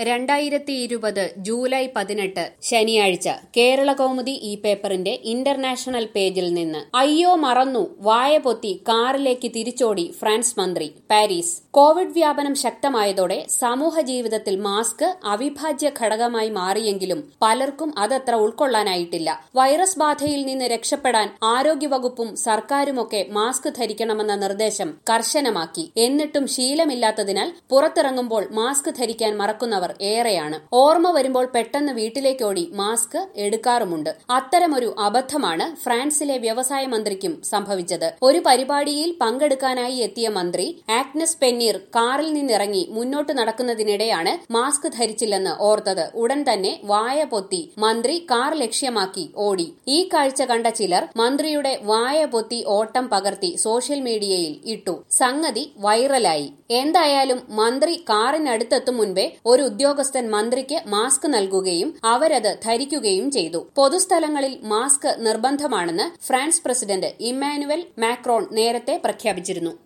രണ്ടായിരത്തി ഇരുപത് ജൂലൈ പതിനെട്ട് ശനിയാഴ്ച കേരള കൗമുദി ഈ പേപ്പറിന്റെ ഇന്റർനാഷണൽ പേജിൽ നിന്ന് അയ്യോ മറന്നു വായ പൊത്തി കാറിലേക്ക് തിരിച്ചോടി ഫ്രാൻസ് മന്ത്രി പാരീസ് കോവിഡ് വ്യാപനം ശക്തമായതോടെ സമൂഹ ജീവിതത്തിൽ മാസ്ക് അവിഭാജ്യ ഘടകമായി മാറിയെങ്കിലും പലർക്കും അതത്ര ഉൾക്കൊള്ളാനായിട്ടില്ല വൈറസ് ബാധയിൽ നിന്ന് രക്ഷപ്പെടാൻ ആരോഗ്യവകുപ്പും സർക്കാരുമൊക്കെ മാസ്ക് ധരിക്കണമെന്ന നിർദ്ദേശം കർശനമാക്കി എന്നിട്ടും ശീലമില്ലാത്തതിനാൽ പുറത്തിറങ്ങുമ്പോൾ മാസ്ക് ധരിക്കാൻ മറക്കുന്നവർ ഏറെയാണ് ഓർമ്മ വരുമ്പോൾ പെട്ടെന്ന് വീട്ടിലേക്കോടി മാസ്ക് എടുക്കാറുമുണ്ട് അത്തരമൊരു അബദ്ധമാണ് ഫ്രാൻസിലെ വ്യവസായ മന്ത്രിക്കും സംഭവിച്ചത് ഒരു പരിപാടിയിൽ പങ്കെടുക്കാനായി എത്തിയ മന്ത്രി ആഗ്നസ് പെന്നീർ കാറിൽ നിന്നിറങ്ങി മുന്നോട്ട് നടക്കുന്നതിനിടെയാണ് മാസ്ക് ധരിച്ചില്ലെന്ന് ഓർത്തത് ഉടൻ തന്നെ വായ പൊത്തി മന്ത്രി കാർ ലക്ഷ്യമാക്കി ഓടി ഈ കാഴ്ച കണ്ട ചിലർ മന്ത്രിയുടെ വായ പൊത്തി ഓട്ടം പകർത്തി സോഷ്യൽ മീഡിയയിൽ ഇട്ടു സംഗതി വൈറലായി എന്തായാലും മന്ത്രി കാറിനടുത്തെത്തും മുൻപേ ഒരു ഉദ്യോഗസ്ഥൻ മന്ത്രിക്ക് മാസ്ക് നൽകുകയും അവരത് ധരിക്കുകയും ചെയ്തു പൊതുസ്ഥലങ്ങളിൽ മാസ്ക് നിർബന്ധമാണെന്ന് ഫ്രാൻസ് പ്രസിഡന്റ് ഇമ്മാനുവൽ മാക്രോൺ നേരത്തെ പ്രഖ്യാപിച്ചിരുന്നു